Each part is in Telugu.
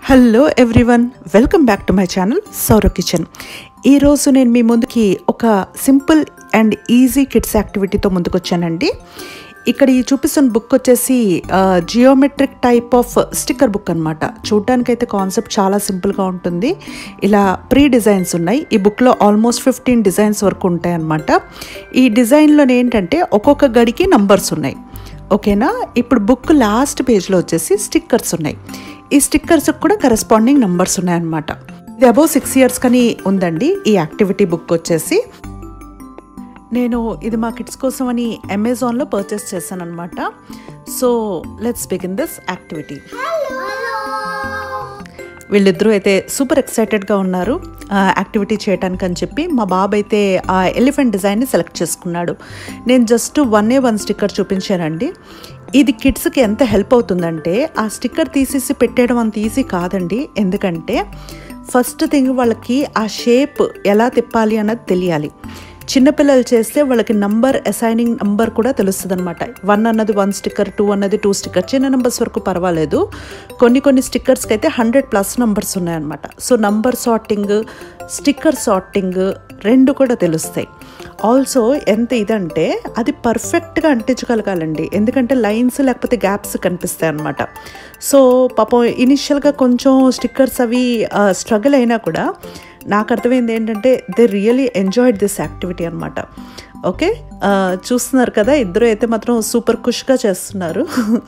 hello everyone welcome back to my channel Saura kitchen ఈరోజు నేను మీ ముందుకి ఒక సింపుల్ అండ్ ఈజీ కిడ్స్ యాక్టివిటీతో ముందుకు వచ్చానండి ఇక్కడ ఈ చూపిస్తున్న బుక్ వచ్చేసి geometric type of sticker book అనమాట చూడ్డానికైతే కాన్సెప్ట్ చాలా సింపుల్గా ఉంటుంది ఇలా ప్రీ డిజైన్స్ ఉన్నాయి ఈ బుక్లో ఆల్మోస్ట్ ఫిఫ్టీన్ డిజైన్స్ వరకు ఉంటాయి అన్నమాట ఈ డిజైన్లో ఏంటంటే ఒక్కొక్క గడికి నంబర్స్ ఉన్నాయి ఓకేనా ఇప్పుడు బుక్ లాస్ట్ పేజ్లో వచ్చేసి స్టిక్కర్స్ ఉన్నాయి ఈ స్టిక్కర్స్ కూడా కరెస్పాండింగ్ నంబర్స్ ఉన్నాయన్నమాట ఇది అబౌవ్ సిక్స్ ఇయర్స్ కని ఉందండి ఈ యాక్టివిటీ బుక్ వచ్చేసి నేను ఇది మా కిడ్స్ కోసం అని అమెజాన్లో పర్చేస్ చేశాను అనమాట so let's begin this activity వీళ్ళిద్దరూ అయితే సూపర్ ఎక్సైటెడ్గా ఉన్నారు యాక్టివిటీ చేయడానికి అని చెప్పి మా బాబు అయితే ఆ ఎలిఫెంట్ డిజైన్ని సెలెక్ట్ చేసుకున్నాడు నేను just one A one sticker చూపించానండి ఇది కిడ్స్కి ఎంత హెల్ప్ అవుతుందంటే ఆ స్టిక్కర్ తీసేసి పెట్టేయడం అంత ఈజీ కాదండి ఎందుకంటే ఫస్ట్ థింగ్ వాళ్ళకి ఆ షేప్ ఎలా తిప్పాలి అన్నది తెలియాలి చిన్నపిల్లలు చేస్తే వాళ్ళకి నంబర్ అసైనింగ్ నంబర్ కూడా తెలుస్తుంది అనమాట వన్ అన్నది వన్ స్టిక్కర్ టూ అన్నది టూ స్టిక్కర్ చిన్న నెంబర్స్ వరకు పర్వాలేదు కొన్ని కొన్ని స్టిక్కర్స్కి అయితే హండ్రెడ్ ప్లస్ నంబర్స్ ఉన్నాయన్నమాట so number sorting sticker sorting రెండు కూడా తెలుస్తాయి ఆల్సో ఎంత ఇదంటే అది పర్ఫెక్ట్గా అంటించగలగాలండి ఎందుకంటే లైన్స్ లేకపోతే గ్యాప్స్ కనిపిస్తాయి అనమాట సో పాపం ఇనిషియల్గా కొంచెం స్టిక్కర్స్ అవి స్ట్రగుల్ అయినా కూడా నాకు అర్థమైంది ఏంటంటే they really enjoyed this activity అనమాట ఓకే చూస్తున్నారు కదా ఇద్దరు అయితే మాత్రం సూపర్ ఖుష్గా చేస్తున్నారు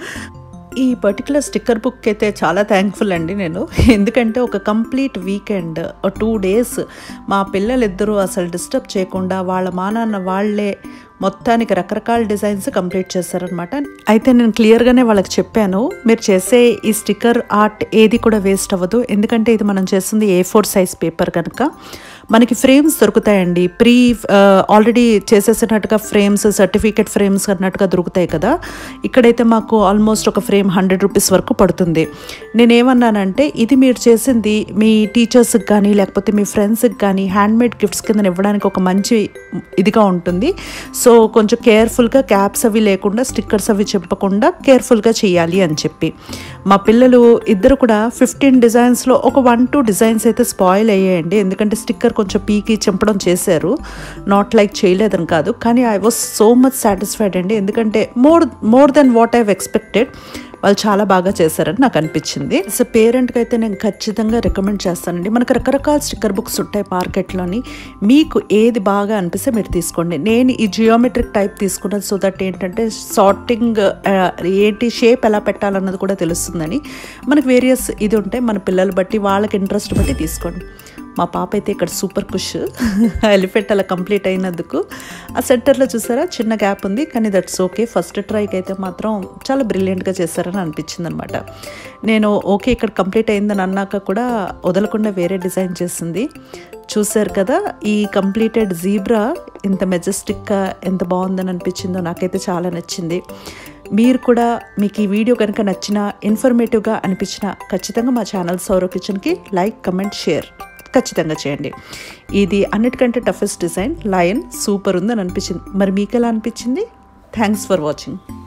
ఈ పర్టికులర్ స్టిక్కర్ బుక్ అయితే చాలా థ్యాంక్ఫుల్ అండి నేను ఎందుకంటే ఒక కంప్లీట్ వీకెండ్ టూ డేస్ మా పిల్లలిద్దరూ అసలు డిస్టర్బ్ చేయకుండా వాళ్ళ మా నాన్న వాళ్ళే మొత్తానికి రకరకాల డిజైన్స్ కంప్లీట్ చేశారనమాట అయితే నేను క్లియర్గానే వాళ్ళకి చెప్పాను మీరు చేసే ఈ స్టిక్కర్ ఆర్ట్ ఏది కూడా వేస్ట్ అవ్వదు ఎందుకంటే ఇది మనం చేస్తుంది ఏ ఫోర్ సైజ్ పేపర్ కనుక మనకి ఫ్రేమ్స్ దొరుకుతాయండి ప్రీ ఆల్రెడీ చేసేసినట్టుగా ఫ్రేమ్స్ సర్టిఫికేట్ ఫ్రేమ్స్ అన్నట్టుగా దొరుకుతాయి కదా ఇక్కడైతే మాకు ఆల్మోస్ట్ ఒక ఫ్రేమ్ హండ్రెడ్ రూపీస్ వరకు పడుతుంది నేనేమన్నానంటే ఇది మీరు చేసింది మీ టీచర్స్కి కానీ లేకపోతే మీ ఫ్రెండ్స్కి కానీ హ్యాండ్మేడ్ గిఫ్ట్స్ కింద ఇవ్వడానికి ఒక మంచి ఇదిగా ఉంటుంది సో కొంచెం కేర్ఫుల్గా క్యాప్స్ అవి లేకుండా స్టిక్కర్స్ అవి చెప్పకుండా కేర్ఫుల్గా చేయాలి అని చెప్పి మా పిల్లలు ఇద్దరు కూడా ఫిఫ్టీన్ డిజైన్స్లో ఒక వన్ టూ డిజైన్స్ అయితే స్పాయిల్ అయ్యాయండి ఎందుకంటే స్టిక్కర్ కొంచెం పీకి చంపడం చేశారు నాట్ లైక్ చేయలేదని కాదు కానీ I was so much satisfied అండి ఎందుకంటే more more then what I expected వాళ్ళు చాలా బాగా చేశారని నాకు అనిపించింది సో పేరెంట్కి అయితే నేను ఖచ్చితంగా రికమెండ్ చేస్తానండి మనకు రకరకాల స్టిక్కర్ బుక్స్ ఉంటాయి మార్కెట్లోని మీకు ఏది బాగా అనిపిస్తే మీరు తీసుకోండి నేను ఈ జియోమెట్రిక్ టైప్ తీసుకున్నది సో దట్ ఏంటంటే సార్టింగ్ ఏంటి షేప్ ఎలా పెట్టాలన్నది కూడా తెలుస్తుందని మనకు వేరియస్ ఇది ఉంటాయి మన పిల్లలు బట్టి వాళ్ళకి ఇంట్రెస్ట్ బట్టి తీసుకోండి మా పాప అయితే ఇక్కడ సూపర్ కుష్ ఎలిఫెంట్ అలా కంప్లీట్ అయినందుకు ఆ సెంటర్లో చూసారా చిన్న గ్యాప్ ఉంది కానీ దట్స్ ఓకే ఫస్ట్ ట్రైకి అయితే మాత్రం చాలా బ్రిలియంట్గా చేశారని అనిపించింది అనమాట నేను ఓకే ఇక్కడ కంప్లీట్ అయిందని అన్నాక కూడా వదలకుండా వేరే డిజైన్ చేసింది చూశారు కదా ఈ కంప్లీటెడ్ జీబ్రా ఇంత మెజెస్టిక్గా ఎంత బాగుందని అనిపించిందో నాకైతే చాలా నచ్చింది మీరు కూడా మీకు ఈ వీడియో కనుక నచ్చిన ఇన్ఫర్మేటివ్గా అనిపించిన ఖచ్చితంగా మా ఛానల్ సౌరవ్ కిచెన్కి లైక్ కమెంట్ షేర్ ఖచ్చితంగా చేయండి ఇది అన్నిటికంటే టఫెస్ట్ డిజైన్ లయన్ సూపర్ ఉందని అనిపించింది మరి మీకు ఎలా అనిపించింది థ్యాంక్స్ ఫర్ వాచింగ్